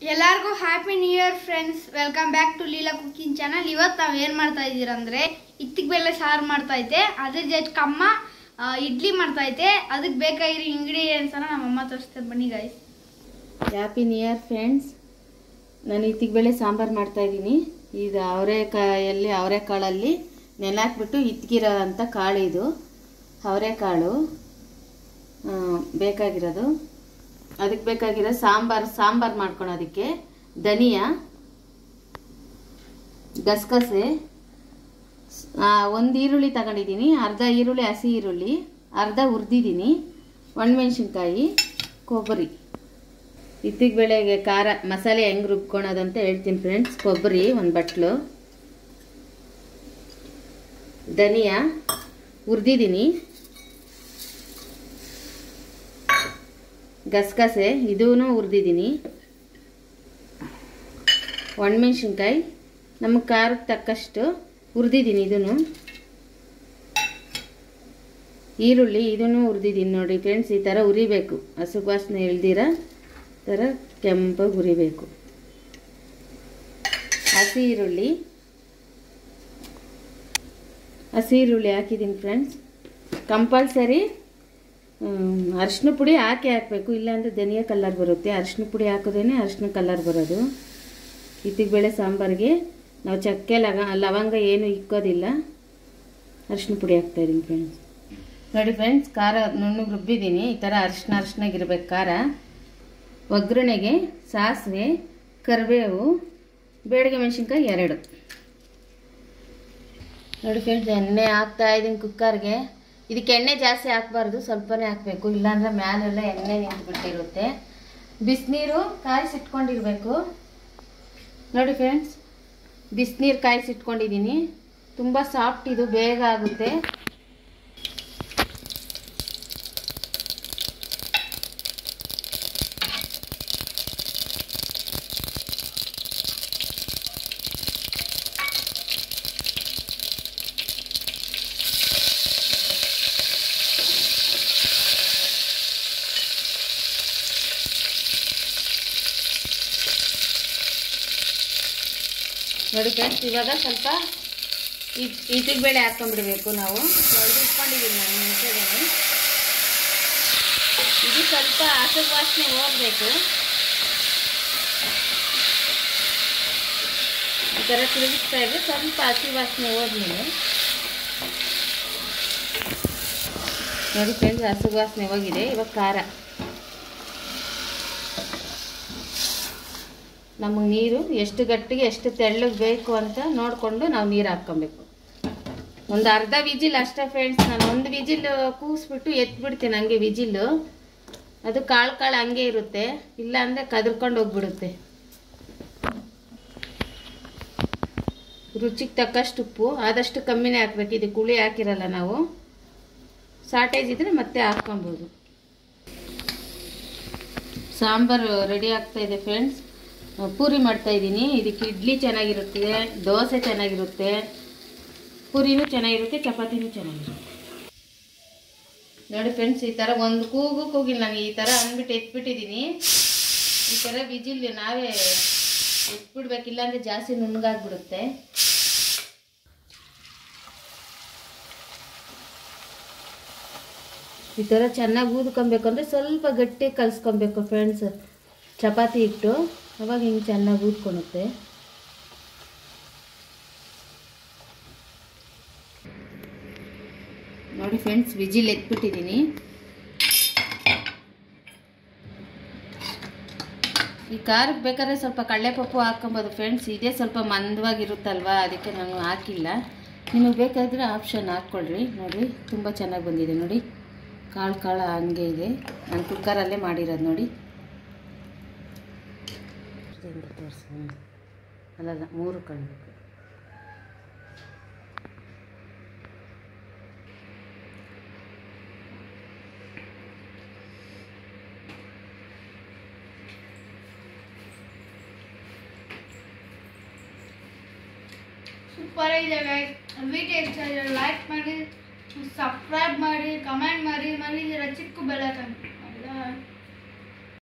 ಎಲ್ಲರಿಗೂ happy new year friends welcome back to Leela cooking channel ಇವತ್ತು ನಾವು ಏನು ಮಾಡ್ತಾ ಇದ್ದೀರ ಅಂದರೆ ಇತ್ತಿಗೆ ಬೆಲ್ಲ ಸಾರು ಮಾಡ್ತಾ ಐತೆ ಅದ್ರ ಜೊತೆ ಅಮ್ಮ ಆ, ಇಡ್ಲಿ ಮಾಡ್ತಾ ಐತೆ ಅದಕ್ಕೆ ಬೇಕಾಗಿರೋ ಇಂಗ್ರೀಡಿಯೆಂಟ್ಸ್ ಅನ್ನ ನಮ್ಮ ಅಮ್ಮ ತೋರಿಸ್ತಾರೆ ಬನ್ನಿ guys happy new year friends ನಾನು ಇತ್ತಿಗೆ ಬೇಳೆ ಸಾಂಬಾರು ಮಾಡ್ತಾ ಇದ್ದೀನಿ ಇದು ಅವರೆಕಾಯಲ್ಲಿ ಅವರೆಕಾಳಲ್ಲಿ ನೆನಾಕ್ಬಿಟ್ಟು ಇತ್ಗಿರೋ ಅಂಥ ಕಾಳು ಇದು ಅವರೆಕಾಳು ಆ, ಬೇಕಾಗಿರೋದು ಅದಕ್ಕೆ ಬೇಕಾಗಿರೋ ಸಾಂಬಾರು ಸಾಂಬಾರು ಮಾಡ್ಕೊಳೋದಕ್ಕೆ ಧನಿಯಾ ಗಸಗಸೆ ಒಂದು ಈರುಳ್ಳಿ ತಗೊಂಡಿದ್ದೀನಿ ಅರ್ಧ ಈರುಳ್ಳಿ ಹಸಿ ಈರುಳ್ಳಿ ಅರ್ಧ ಹುರಿದಿದ್ದೀನಿ ಒಣಮೆಣ್ಸಿನ್ಕಾಯಿ ಕೊಬ್ಬರಿ ಇತ್ತಿಗೆ ಬೆಳೆಗೆ ಖಾರ ಮಸಾಲೆ ಹೆಂಗೆ ರುಬ್ಕೊಳೋದು ಅಂತ ಹೇಳ್ತೀನಿ ಫ್ರೆಂಡ್ಸ್ ಕೊಬ್ಬರಿ ಒಂದು ಬಟ್ಲು ಧನಿಯಾ ಹುರಿದಿದ್ದೀನಿ ಗಸಗಸೆ ಇದೂ ಹುರಿದಿದ್ದೀನಿ ಒಣಮೆಣ್ಸಿನ್ಕಾಯಿ ನಮಗೆ ಖಾರಕ್ಕೆ ತಕ್ಕಷ್ಟು ಹುರಿದಿದ್ದೀನಿ ಇದನ್ನು ಈರುಳ್ಳಿ ಇದನ್ನು ಹುರಿದಿದ್ದೀನಿ ನೋಡಿ ಫ್ರೆಂಡ್ಸ್ ಈ ಥರ ಉರಿಬೇಕು ಹಸು ವಾಸನೆ ಇಳ್ದಿರ ಥರ ಕೆಂಪಾಗಿ ಹುರಿಬೇಕು ಹಸಿ ಈರುಳ್ಳಿ ಹಸಿ ಈರುಳ್ಳಿ ಹಾಕಿದ್ದೀನಿ ಫ್ರೆಂಡ್ಸ್ ಕಂಪಲ್ಸರಿ ಅರಿಶಿನ ಪುಡಿ ಹಾಕಿ ಹಾಕಬೇಕು ಇಲ್ಲಾಂದರೆ ಧನಿಯಾ ಕಲರ್ ಬರುತ್ತೆ ಅರಿಶಿನ ಪುಡಿ ಹಾಕಿದ್ರೇ ಅರಿಶಿನ ಕಲರ್ ಬರೋದು ಇತ್ತಿಗೆ ಬೇಳೆ ಸಾಂಬಾರಿಗೆ ನಾವು ಚಕ್ಕೆ ಲಗ ಲವಂಗ ಏನು ಇಕ್ಕೋದಿಲ್ಲ ಅರಿಶಿನ ಪುಡಿ ಹಾಕ್ತಾಯಿದ್ದೀನಿ ಫ್ರೆಂಡ್ಸ್ ನೋಡಿ ಫ್ರೆಂಡ್ಸ್ ಖಾರ ನುಣ್ಣಗೆ ರುಬ್ಬಿದ್ದೀನಿ ಈ ಥರ ಅರಿಶಿನ ಅರಿಶಿನಾಗಿರ್ಬೇಕು ಖಾರ ಒಗ್ಗರಣೆಗೆ ಸಾಸಿವೆ ಕರಿಬೇವು ಬೇಡಿಗೆ ಮೆಣಸಿನ್ಕಾಯಿ ಎರಡು ನೋಡಿ ಫ್ರೆಂಡ್ಸ್ ಎಣ್ಣೆ ಹಾಕ್ತಾ ಇದ್ದೀನಿ ಕುಕ್ಕರ್ಗೆ ಇದಕ್ಕೆ ಎಣ್ಣೆ ಜಾಸ್ತಿ ಹಾಕ್ಬಾರ್ದು ಸ್ವಲ್ಪನೇ ಹಾಕಬೇಕು ಇಲ್ಲಾಂದ್ರೆ ಮ್ಯಾಲೆಲ್ಲ ಎಣ್ಣೆ ನಿಂತ್ಬಿಟ್ಟಿರುತ್ತೆ ಬಿಸಿನೀರು ಕಾಯಿಸಿಟ್ಕೊಂಡಿರ್ಬೇಕು ನೋಡಿ ಫ್ರೆಂಡ್ಸ್ ಬಿಸಿನೀರು ಕಾಯಿಸಿಟ್ಕೊಂಡಿದ್ದೀನಿ ತುಂಬ ಸಾಫ್ಟ್ ಇದು ಬೇಗ ಆಗುತ್ತೆ ನೋಡಿ ಫ್ರೆಂಡ್ಸ್ ಇವಾಗ ಸ್ವಲ್ಪ ಇಟ್ಟಿಗೆ ಬೇಳೆ ಹಾಕ್ಕೊಂಡ್ಬಿಡ್ಬೇಕು ನಾವು ತೊಳೆದು ಇಟ್ಕೊಂಡಿದ್ದೀನಿ ನಾನು ಮೆಣಸೆದೇನೆ ಇದು ಸ್ವಲ್ಪ ಹಸಿರು ವಾಸನೆ ಹೋಗಬೇಕು ಈ ಥರ ತಿರುಗಿಸ್ತಾ ಇದ್ರೆ ಸ್ವಲ್ಪ ಹಸಿ ವಾಸನೆ ಹೋದ್ಮೇಲೆ ನೋಡಿ ಫ್ರೆಂಡ್ಸ್ ಹಸಿರು ವಾಸನೆ ಹೋಗಿದೆ ಇವಾಗ ಖಾರ ನಮಗೆ ನೀರು ಎಷ್ಟು ಗಟ್ಟಿಗೆ ಎಷ್ಟು ತೆಳ್ಳಗೆ ಬೇಕು ಅಂತ ನೋಡಿಕೊಂಡು ನಾವು ನೀರು ಹಾಕ್ಕೊಬೇಕು ಒಂದು ಅರ್ಧ ವಿಜಿಲ್ ಅಷ್ಟೇ ಫ್ರೆಂಡ್ಸ್ ನಾನು ಒಂದು ವಿಜಿಲ್ ಕೂಸ್ಬಿಟ್ಟು ಎತ್ಬಿಡ್ತೀನಿ ಹಂಗೆ ವಿಜಿಲ್ಲು ಅದು ಕಾಳು ಕಾಳು ಹಂಗೆ ಇರುತ್ತೆ ಇಲ್ಲ ಅಂದರೆ ಕದ್ರಕೊಂಡು ಹೋಗ್ಬಿಡುತ್ತೆ ರುಚಿಗೆ ತಕ್ಕಷ್ಟು ಉಪ್ಪು ಆದಷ್ಟು ಕಮ್ಮಿನೇ ಹಾಕ್ಬೇಕು ಇದು ಕುಳಿ ಹಾಕಿರಲ್ಲ ನಾವು ಶಾರ್ಟೇಜ್ ಇದ್ರೆ ಮತ್ತೆ ಹಾಕ್ಕೊಬೋದು ಸಾಂಬಾರು ರೆಡಿ ಆಗ್ತಾ ಇದೆ ಫ್ರೆಂಡ್ಸ್ ಪೂರಿ ಮಾಡ್ತಾ ಇದ್ದೀನಿ ಇದಕ್ಕೆ ಇಡ್ಲಿ ಚೆನ್ನಾಗಿರುತ್ತೆ ದೋಸೆ ಚೆನ್ನಾಗಿರುತ್ತೆ ಪೂರಿನೂ ಚೆನ್ನಾಗಿರುತ್ತೆ ಚಪಾತಿನೂ ಚೆನ್ನಾಗಿರುತ್ತೆ ನೋಡಿ ಫ್ರೆಂಡ್ಸ್ ಈ ಥರ ಒಂದು ಕೂಗು ಕೂಗಿಲ್ಲ ನಾನು ಈ ಥರ ಅಂದ್ಬಿಟ್ಟು ಎತ್ಬಿಟ್ಟಿದ್ದೀನಿ ಈ ಥರ ವಿಜಿಲ್ ನಾವೇ ಎತ್ಬಿಡ್ಬೇಕಿಲ್ಲ ಅಂದರೆ ಜಾಸ್ತಿ ನುಣ್ಣಗಾಗ್ಬಿಡುತ್ತೆ ಈ ಥರ ಚೆನ್ನಾಗಿ ಊದ್ಕೊಬೇಕು ಅಂದರೆ ಸ್ವಲ್ಪ ಗಟ್ಟಿ ಕಲಿಸ್ಕೊಬೇಕು ಫ್ರೆಂಡ್ಸ್ ಚಪಾತಿ ಇಟ್ಟು ಅವಾಗ ಹಿಂಗೆ ಚೆನ್ನಾಗಿ ಊದ್ಕೊಳುತ್ತೆ ನೋಡಿ ಫ್ರೆಂಡ್ಸ್ ವಿಜಿಲ್ ಎತ್ಬಿಟ್ಟಿದ್ದೀನಿ ಈ ಖಾರಕ್ಕೆ ಬೇಕಾದ್ರೆ ಸ್ವಲ್ಪ ಕಡಲೆಪಪ್ಪು ಹಾಕ್ಕೊಬೋದು ಫ್ರೆಂಡ್ಸ್ ಇದೇ ಸ್ವಲ್ಪ ಮಂದವಾಗಿರುತ್ತಲ್ವಾ ಅದಕ್ಕೆ ನಾನು ಹಾಕಿಲ್ಲ ನಿಮಗೆ ಬೇಕಾದರೆ ಆಪ್ಷನ್ ಹಾಕ್ಕೊಳ್ರಿ ನೋಡಿ ತುಂಬ ಚೆನ್ನಾಗಿ ಬಂದಿದೆ ನೋಡಿ ಕಾಳು ಕಾಳು ಹಂಗೆ ಇದೆ ನಾನು ಕುಕ್ಕರಲ್ಲೇ ಮಾಡಿರೋದು ನೋಡಿ ತೋರಿಸೋಣ ಅಲ್ಲಲ್ಲ ಮೂರು ಕಾಣಬೇಕು ಸೂಪರ್ ಇದೆ ಗೈಸ್ ವಿಡಿಯೋ ಇಷ್ಟ ಲೈಕ್ ಮಾಡಿ ಸಬ್ಸ್ಕ್ರೈಬ್ ಮಾಡಿ ಕಮೆಂಟ್ ಮಾಡಿ ಮನೇಲಿರೋ ಚಿಕ್ಕ ಬೆಲ್ಲ ತಂದು